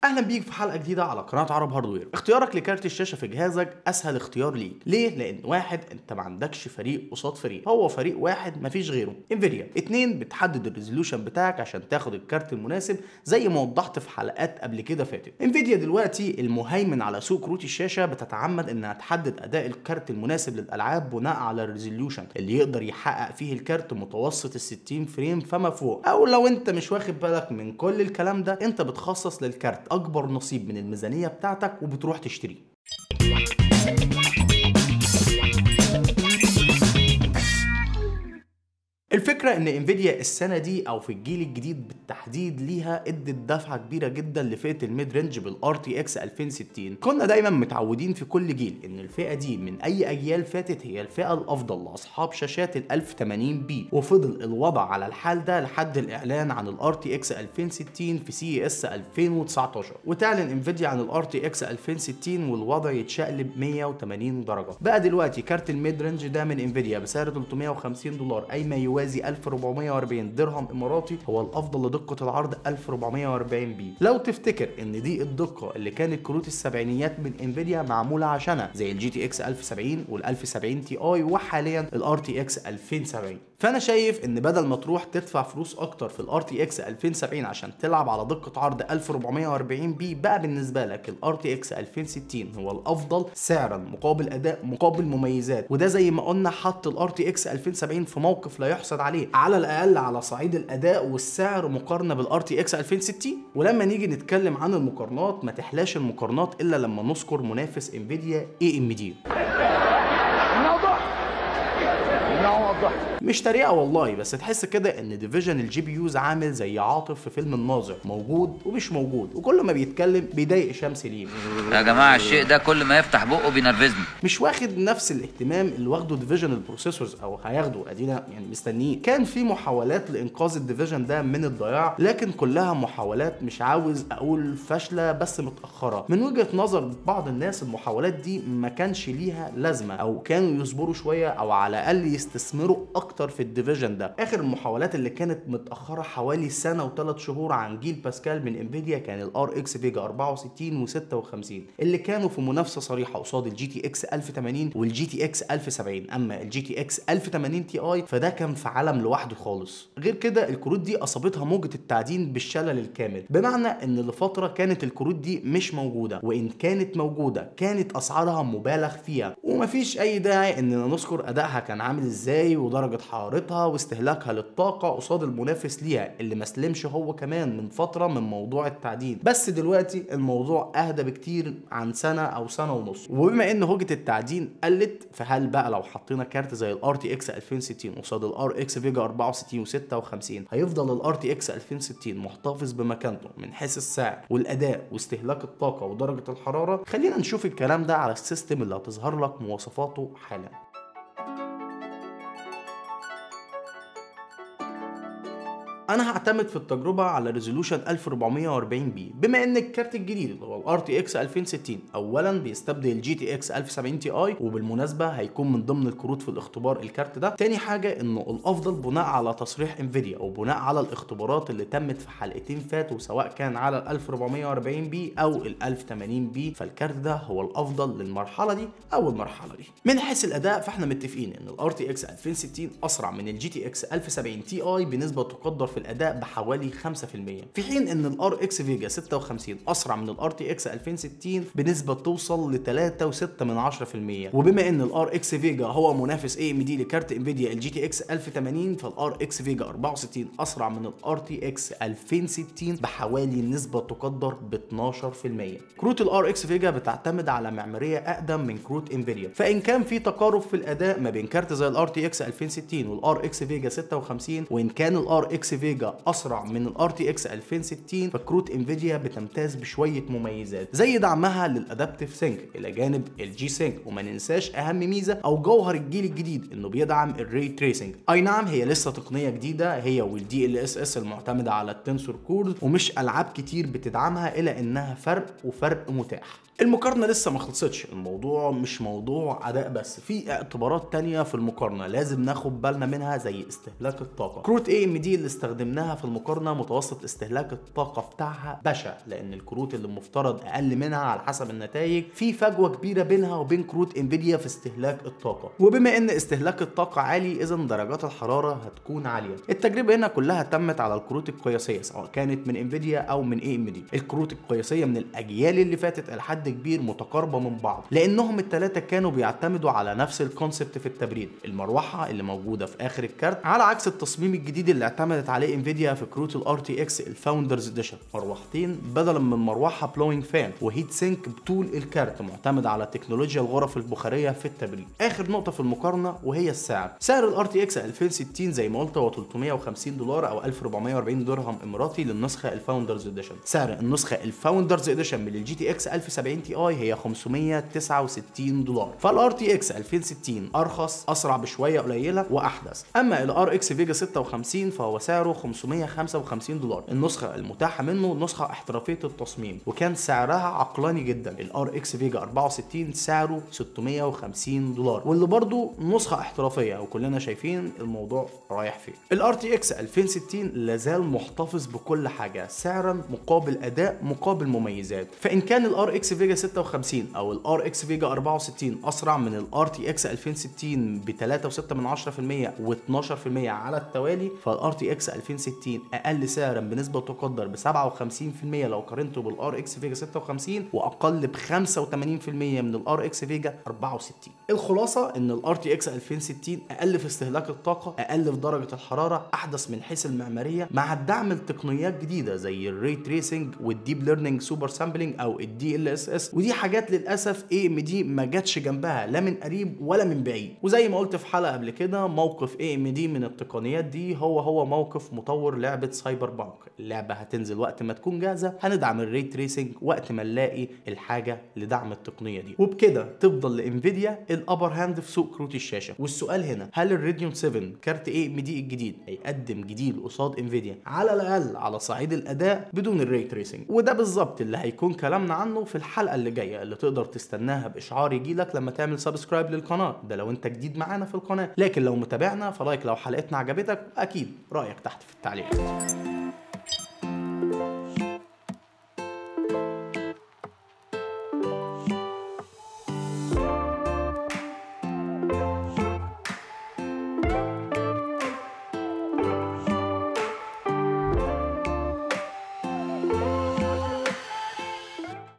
اهلا بيك في حلقه جديده على قناه عرب هاردوير اختيارك لكارت الشاشه في جهازك اسهل اختيار ليك ليه لان واحد انت ما عندكش فريق قصاد فريق هو فريق واحد مفيش غيره انفيديا اتنين بتحدد الريزولوشن بتاعك عشان تاخد الكارت المناسب زي ما وضحت في حلقات قبل كده فاتت انفيديا دلوقتي المهيمن على سوق كروت الشاشه بتتعمد انها تحدد اداء الكارت المناسب للالعاب بناء على الريزولوشن اللي يقدر يحقق فيه الكارت متوسط ال 60 فريم فما فوق او لو انت مش واخد بالك من كل الكلام ده انت بتخصص للكارت اكبر نصيب من الميزانيه بتاعتك وبتروح تشتريه الفكرة ان انفيديا السنة دي او في الجيل الجديد بالتحديد ليها ادت دفعة كبيرة جدا لفئة الميد رينج بالار تي اكس 2060 كنا دايما متعودين في كل جيل ان الفئة دي من اي اجيال فاتت هي الفئة الافضل لاصحاب شاشات ال 1080 بي وفضل الوضع على الحال ده لحد الاعلان عن الار تي اكس 2060 في سي اس 2019 وتعلن انفيديا عن الار تي اكس 2060 والوضع يتشقلب 180 درجة بقى دلوقتي كارت الميد رينج ده من انفيديا بسعر 350 دولار اي ما يوازي 1440 درهم اماراتي هو الافضل لدقه العرض 1440 بي لو تفتكر ان دي الدقه اللي كانت كروت السبعينيات من انفيديا معموله عشانها زي الجي تي اكس 1070 وال 1070 تي اي وحاليا الار تي اكس 2070 فانا شايف ان بدل ما تروح تدفع فلوس اكتر في الار تي اكس 2070 عشان تلعب على دقه عرض 1440 بي بقى بالنسبه لك الار تي اكس 2060 هو الافضل سعرا مقابل اداء مقابل مميزات وده زي ما قلنا حط الار تي اكس 2070 في موقف لا يحسد عليه على الاقل على صعيد الاداء والسعر مقارنه بالار تي اكس 2060 ولما نيجي نتكلم عن المقارنات ما تحلاش المقارنات الا لما نذكر منافس انفيديا اي ام دي مش تريقه والله بس تحس كده ان ديفيجن الجي بي يوز عامل زي عاطف في فيلم الناظر موجود ومش موجود وكل ما بيتكلم بيضايق شمس ليه يا جماعه الشيء ده كل ما يفتح بقه بينرفزني مش واخد نفس الاهتمام اللي واخده ديفيجن البروسيسورز او هياخده ادينا يعني مستنيين كان في محاولات لانقاذ الديفيجن ده من الضياع لكن كلها محاولات مش عاوز اقول فاشله بس متاخره من وجهه نظر بعض الناس المحاولات دي ما كانش ليها لازمه او كانوا يصبروا شويه او على الاقل يستثمروا اكتر في الديفيجن ده اخر المحاولات اللي كانت متاخره حوالي سنه وثلاث شهور عن جيل باسكال من انفيديا كان الار اكس فيجا 64 و56 اللي كانوا في منافسه صريحه قصاد الجي تي اكس 1080 والجي تي اكس 1070 اما الجي تي اكس 1080 تي اي فده كان في عالم لوحده خالص غير كده الكروت دي اصابتها موجه التعدين بالشلل الكامل بمعنى ان لفتره كانت الكروت دي مش موجوده وان كانت موجوده كانت اسعارها مبالغ فيها ومفيش اي داعي اننا نذكر ادائها كان عامل ازاي ودرجه حرارتها واستهلاكها للطاقه قصاد المنافس ليها اللي ما سلمش هو كمان من فتره من موضوع التعدين بس دلوقتي الموضوع اهدى بكتير عن سنه او سنه ونص وبما ان هوجه التعدين قلت فهل بقى لو حطينا كارت زي الار تي اكس 2060 قصاد الار اكس فيجا 64 و56 هيفضل الار تي اكس 2060 محتفظ بمكانته من حيث السعر والاداء واستهلاك الطاقه ودرجه الحراره خلينا نشوف الكلام ده على السيستم اللي هتظهر لك مواصفاته حالا انا هعتمد في التجربه على ريزولوشن 1440 بي بما ان الكارت الجديد اللي هو الار تي اكس 2060 اولا بيستبدل الجي تي اكس 1070 تي اي وبالمناسبه هيكون من ضمن الكروت في الاختبار الكارت ده تاني حاجه انه الافضل بناء على تصريح انفيديا او بناء على الاختبارات اللي تمت في حلقتين فاتوا سواء كان على ال 1440 بي او ال 1080 بي فالكارت ده هو الافضل للمرحله دي او المرحله دي من حيث الاداء فاحنا متفقين ان الار تي اكس 2060 اسرع من الجي تي اكس 1070 تي اي بنسبه تقدر في الاداء بحوالي 5% في حين ان الار اكس فيجا 56 اسرع من الار تي اكس 2060 بنسبه توصل ل 3.6 من 10% وبما ان الار اكس فيجا هو منافس اي ام دي لكارت انفيديا الجي تي اكس 1080 فالار اكس فيجا 64 اسرع من الار تي اكس 2060 بحوالي نسبه تقدر ب 12% كروت الار اكس فيجا بتعتمد على معماريه اقدم من كروت انفيديا فان كان في تقارب في الاداء ما بين كارت زي الار تي اكس 2060 والار اكس فيجا 56 وان كان الار اكس فيجا اسرع من الار تي اكس 2060 فكروت انفيديا بتمتاز بشويه مميزات زي دعمها للادابتيف سينك الى جانب الجي سينك وما ننساش اهم ميزه او جوهر الجيل الجديد انه بيدعم الري تريسنج اي نعم هي لسه تقنيه جديده هي والدي ال اس اس المعتمده على التنسور كورد ومش العاب كتير بتدعمها الا انها فرق وفرق متاح المقارنه لسه ما خلصتش الموضوع مش موضوع اداء بس في اعتبارات تانية في المقارنه لازم ناخد بالنا منها زي استهلاك الطاقه كروت اي ام دي اللي استخدمناها في المقارنه متوسط استهلاك الطاقه بتاعها بشع لان الكروت اللي المفترض اقل منها على حسب النتائج في فجوه كبيره بينها وبين كروت انفيديا في استهلاك الطاقه وبما ان استهلاك الطاقه عالي اذا درجات الحراره هتكون عاليه التجربه هنا كلها تمت على الكروت القياسيه سواء كانت من انفيديا او من اي ام دي الكروت القياسيه من الاجيال اللي فاتت لحد كبير متقاربه من بعض لانهم الثلاثه كانوا بيعتمدوا على نفس الكونسبت في التبريد المروحه اللي موجوده في اخر الكارت على عكس التصميم الجديد اللي اعتمدت عليه انفيديا في كروت الار تي اكس الفاوندرز اديشن مروحتين بدلا من مروحه بلوينج فان وهيت سينك بطول الكارت معتمد على تكنولوجيا الغرف البخاريه في التبريد اخر نقطه في المقارنه وهي السعر سعر الار تي اكس 2060 زي ما قلت هو 350 دولار او 1440 درهم اماراتي للنسخه الفاوندرز اديشن سعر النسخه الفاوندرز اديشن من الجي تي اكس 1070 تي اي هي 569 دولار فالار تي اكس 2060 ارخص اسرع بشويه قليله واحدث اما الار اكس فيجا 56 فهو سعره 555 دولار النسخه المتاحه منه نسخه احترافيه التصميم وكان سعرها عقلاني جدا الار اكس فيجا 64 سعره 650 دولار واللي برضه نسخه احترافيه وكلنا شايفين الموضوع رايح فين الار تي اكس 2060 لازال محتفظ بكل حاجه سعرا مقابل اداء مقابل مميزات فان كان الار اكس فيجا 56 او الار اكس فيجا 64 اسرع من الار تي اكس 2060 ب 3.6% و12% على التوالي فالار تي اكس 2060 اقل سعرا بنسبه تقدر ب 57% لو قارنته بالار اكس فيجا 56 واقل ب 85% من الار اكس فيجا 64 الخلاصه ان الار تي اكس 2060 اقل في استهلاك الطاقه اقل في درجه الحراره احدث من حيث المعماريه مع الدعم لتقنيات جديده زي الري تريسنج والديب ليرنينج سوبر سامبلينج او الدي ال اس اس ودي حاجات للاسف اي ام دي ما جاتش جنبها لا من قريب ولا من بعيد وزي ما قلت في حلقه قبل كده موقف اي ام دي من التقنيات دي هو هو موقف مطور لعبه سايبر بانك اللعبه هتنزل وقت ما تكون جاهزه هندعم الري تريسنج وقت ما نلاقي الحاجه لدعم التقنيه دي وبكده تفضل لانفيديا الابر هاند في سوق كروت الشاشه والسؤال هنا هل الراديون 7 كارت اي ام دي الجديد هيقدم جديد قصاد انفيديا على الاقل على صعيد الاداء بدون الري تريسنج وده بالظبط اللي هيكون كلامنا عنه في الحلقه اللي جايه اللي تقدر تستناها باشعار يجيلك لما تعمل سبسكرايب للقناه ده لو انت جديد معانا في القناه لكن لو متابعنا فلايك لو حلقتنا عجبتك اكيد رايك تحت في التعليق